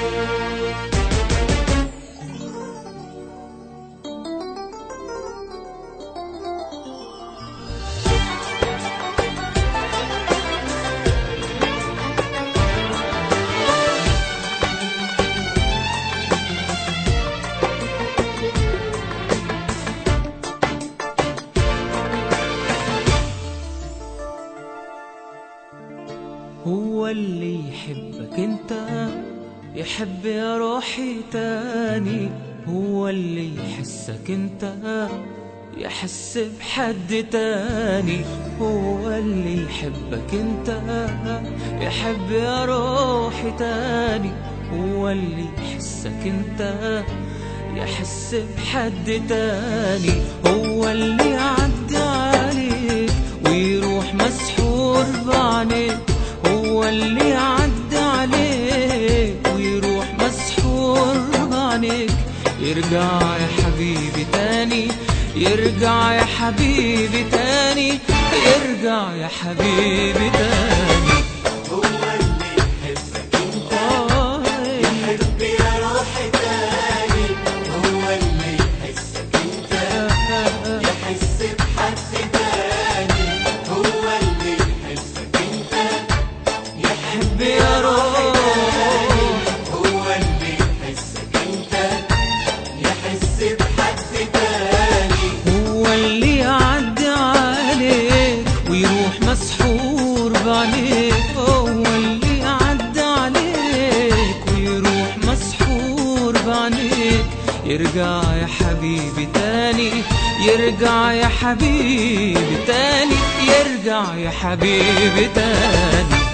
هو اللي يحبك انت يحب يا روحي تاني هو اللي يحسك انت يحس بحد تاني هو اللي يحبك انت يحب يا روحي تاني هو اللي يحسك انت يحس بحد تاني هو اللي يعدي عليك ويروح مسحور بعينيك هو اللي يعدي عليك ويروح مسحور بعينيك يرجع يا حبيبي تاني يرجع يا حبيبي تاني يرجع يا حبيبي تاني هو اللي يحبك انت آه يحب يا روحي تاني هو اللي يحسك انت يحس بحد تاني هو اللي يحبك انت يحب يا روحي تاني هو اللي يحسك انت يحس بحد تاني هو اللي يعدي عليك ويروح مسحور بعينيك هو اللي يعدي عليك ويروح مسحور بعينيك يرجع يا حبيبي تاني يرجع يا حبيبي تاني يرجع يا حبيبي تاني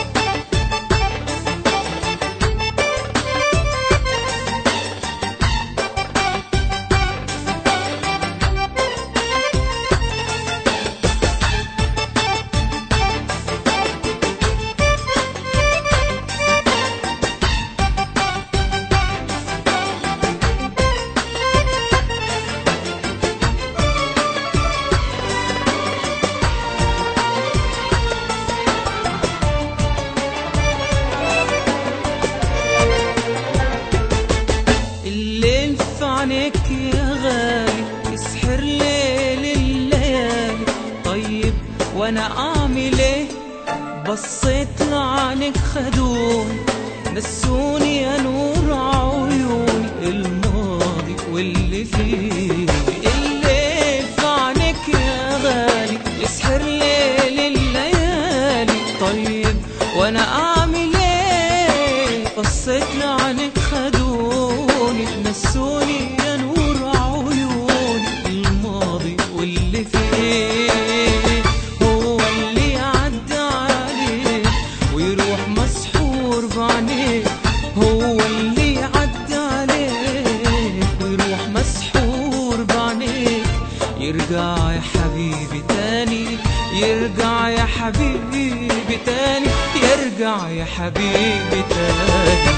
الليل في عينيك يا غالي يسحر ليل الليالي طيب وانا اعمل ايه بصيت لعينك خدوني نسوني يا نور عيوني الماضي واللي فيه الليل في عينيك يا غالي يسحر ليل الليالي طيب وانا اعمل ايه بصيت لعنك خدوني نسوني يا نور عيوني الماضي واللي فيه هو اللي يعدي عليك ويروح مسحور بعينيك هو اللي يعدي عليك ويروح مسحور بعينيك يرجع يا حبيبي تاني يرجع يا حبيبي تاني يرجع يا حبيبي تاني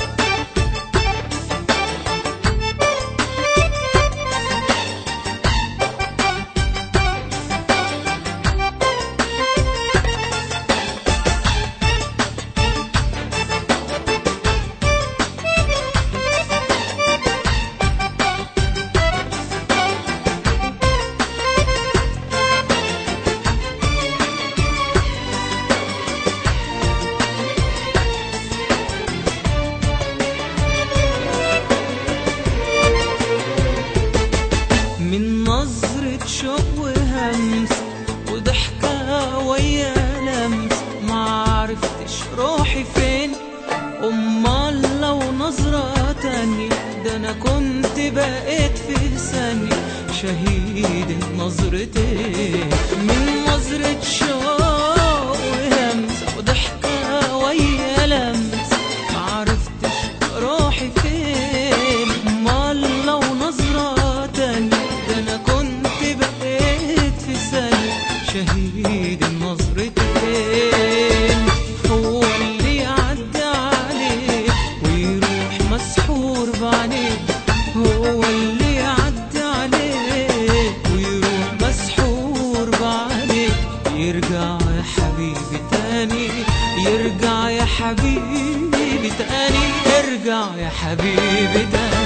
من نظرة شوق وهمس وضحكة ويا لمس ما عرفتش روحي فين أمال لو نظرة تانية ده أنا كنت بقيت في ثانية شهيد النظرتين من نظرة شوق وهمس وضحكة ويا لمس ما عرفتش روحي فين أمال لو نظرة تانية ده أنا كنت بقيت في ثانية شهيد النظرتين هو اللي يعدي عليك ويروح مسحور بعينيك هو اللي يعدي عليك ويروح مسحور بعينيك يرجع يا حبيبي تاني يرجع يا حبيبي تاني ارجع يا حبيبي تاني